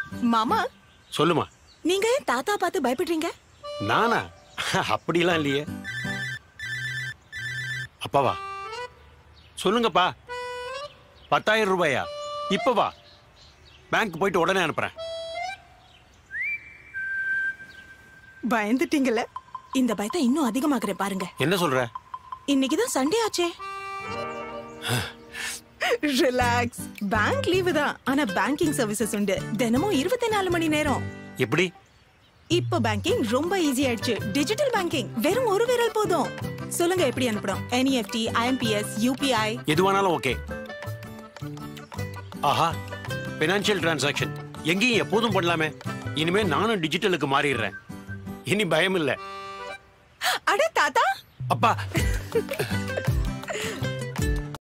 மாமா சொல்லுமா நீங்க ஏன் தாத்தா பார்த்து பயப்படுறீங்க நானா அப்படிலாம் இல்லையே அப்பாவா சொல்லுங்கப்பா பத்தாயிரம் ரூபாயா இப்ப வா பேங்க் போயிட்டு உடனே அனுப்புறேன் பயந்துட்டீங்கல்ல இந்த பயத்தை இன்னும் அதிகமாக்குறேன் பாருங்க என்ன சொல்ற இன்னைக்கு தான் சண்டே ஆச்சே ரிலாக்ஸ் பேங்க் லீவு தான் ஆனா பேங்கிங் சர்வீசஸ் உண்டு தினமும் இருபத்தி நாலு மணி நேரம் எப்படி இப்போ பேங்கிங் ரொம்ப ஈஸி ஆயிடுச்சு டிஜிட்டல் பேங்கிங் வெறும் ஒரு விரல் போதும் சொல்லுங்க எப்படி அனுப்பணும் என்இஎஃப்டி ஐஎம்பிஎஸ் யூபிஐ எதுவானாலும் ஓகே ஆஹா பினான்சியல் டிரான்சாக்ஷன் எங்கேயும் எப்போதும் பண்ணலாமே இனிமே நானும் டிஜிட்டலுக்கு மாறிடுறேன் இனி பயம் இல்லை அட தாத்தா அப்பா